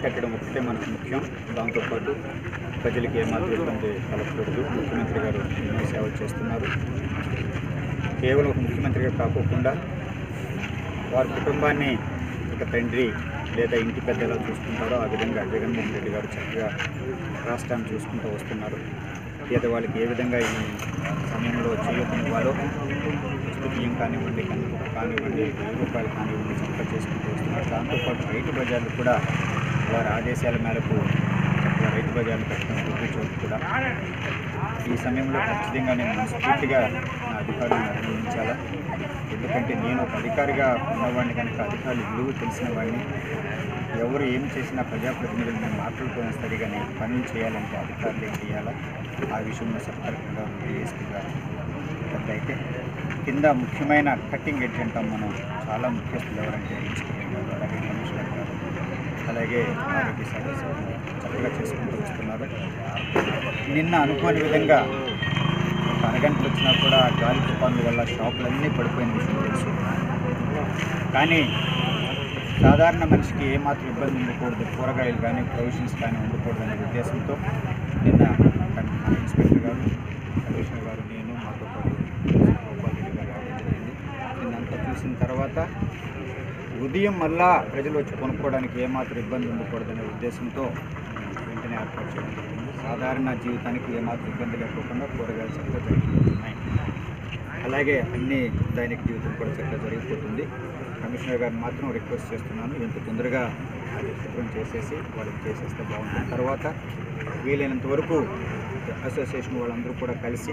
కట్టడం ఒకటే మనకు ముఖ్యం దాంతోపాటు ప్రజలకి ఏమాత్రం ఇబ్బంది కలగకూడదు ముఖ్యమంత్రి గారు ఎన్నో సేవలు చేస్తున్నారు కేవలం ఒక ముఖ్యమంత్రిగా కాకోకుండా వారి కుటుంబాన్ని ఒక తండ్రి లేదా ఇంటి పెద్ద ఎలా చూసుకుంటారో ఆ విధంగా జగన్మోహన్ రెడ్డి గారు చక్కగా రాష్ట్రాన్ని చూసుకుంటూ వస్తున్నారు పేదవాళ్ళకి ఏ విధంగా ఈ సమయంలో చేయనివ్వాలో ఉచిత బియ్యం కానివ్వండి కందిపప్పు కానివ్వండి వెయ్యి రూపాయలు కానివ్వండి చక్కగా చేసుకుంటూ వస్తున్నారు దాంతోపాటు రైతు బజార్లు కూడా వారి ఆదేశాల మేరకు చక్కగా రైతు బజార్లు పెట్టడం ప్రతి చోటు కూడా ఈ సమయంలో ఖచ్చితంగా నేను మనస్ఫూర్తిగా నా అధికారులను అభినందించాలా ఎందుకంటే నేను ఒక అధికారిగా ఉన్నవాడిని కనుక అధికారులు విలువ తెలిసిన వాడిని ఎవరు ఏం చేసినా ప్రజాప్రతినిధులు మేము మాట్లాడుకునే సరిగానే పనులు చేయాలంటే అధికారులు ఏం చేయాలా ఆ విషయంలో సబ్ కలెక్టర్ గారు డిఎస్పీ గారు పెద్ద అయితే కింద ముఖ్యమైన కట్టింగ్ ఎడ్జ్ అంటాం మనం చాలా ముఖ్యస్తులు ఎవరంటే ఇన్స్పెక్టర్ గారు అలాగే కమిషనర్ గారు అలాగే ఆరోగ్య శాఖ సిబ్బంది చక్కగా చేసుకుంటూ వస్తున్నారు నిన్న అనుకోని విధంగా ఒక అరగంటలు వచ్చినా కూడా గాలి తుఫాన్ల వల్ల షాపులన్నీ పడిపోయిన విషయం తెలుసు కానీ సాధారణ మనిషికి ఏమాత్రం ఇబ్బంది ఉండకూడదు కూరగాయలు కానీ ప్రొవిజన్స్ కానీ ఉండకూడదు అనే ఉద్దేశంతో నిన్న మన ఇన్స్పెక్టర్ గారు కమిషనర్ గారు నేను మాతో పాటు గోపాల్ రెడ్డి గారు రావడం జరిగింది నిన్నంతా చూసిన తర్వాత ఉదయం మళ్ళా ప్రజలు వచ్చి కొనుక్కోవడానికి ఏమాత్రం ఇబ్బంది ఉండకూడదనే ఉద్దేశంతో వెంటనే ఏర్పాటు చేయడం జరిగింది సాధారణ జీవితానికి ఏమాత్రం ఇబ్బంది లేకుండా కూరగాయలు చక్కగా జరిగిపోతున్నాయి అలాగే అన్ని దైనిక జీవితం కూడా చక్కగా జరిగిపోతుంది కమిషనర్ గారిని మాత్రం రిక్వెస్ట్ చేస్తున్నాను ఎంత తొందరగా అది శుభ్రం చేసేసి వాళ్ళకి చేసేస్తే బాగుంటుంది తర్వాత వీలైనంత వరకు అసోసియేషన్ వాళ్ళందరూ కూడా కలిసి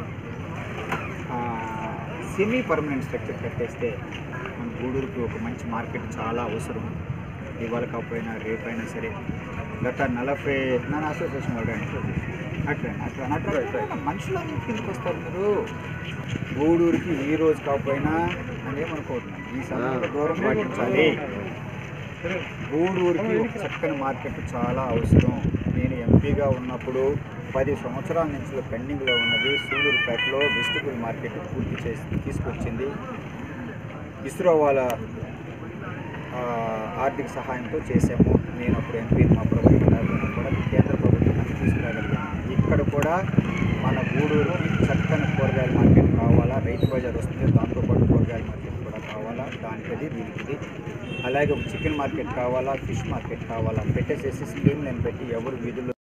సెమీ పర్మనెంట్ స్ట్రక్చర్ కట్టేస్తే మన గూడూరుకి ఒక మంచి మార్కెట్ చాలా అవసరం ఇవాళ కాకపోయినా రేపైనా సరే గత నలభై నా అసోసియేషన్ వాళ్ళు అట్లా అట్లా అట్లా మనుషులందరూ కిందకి వస్తారు మీరు గూడూరుకి ఈ రోజు కాకపోయినా అని ఏమనుకోవట్లేదు ఈ సమయంలో దూరం పాటించాలి గూడూరుకి ఒక చక్కని మార్కెట్ చాలా అవసరం నేను ఎంపీగా ఉన్నప్పుడు పది సంవత్సరాల నుంచి పెండింగ్లో ఉన్నది సూలూరుపేటలో వెజిటబుల్ మార్కెట్ పూర్తి చేసి తీసుకొచ్చింది ఇస్రో వాళ్ళ ఆ, ఆర్థిక సహాయంతో చేసాము నేను అప్పుడు ఎంపీ మా ప్రభుత్వం లేకపోయినా కూడా కేంద్ర ప్రభుత్వం తీసుకురాగలిగాను ఇక్కడ కూడా మన గూడూరుకి చక్కని కూరగాయల మార్కెట్ కావాలా రైతు బజార్ వస్తుంది దాంతోపాటు కూరగాయల మార్కెట్ కూడా కావాలా దానికి అది దీనికి ఇది అలాగే ఒక చికెన్ మార్కెట్ కావాలా ఫిష్ మార్కెట్ కావాలా పెట్టేసేసి స్కీమ్ నేను పెట్టి ఎవరు వీధుల్లో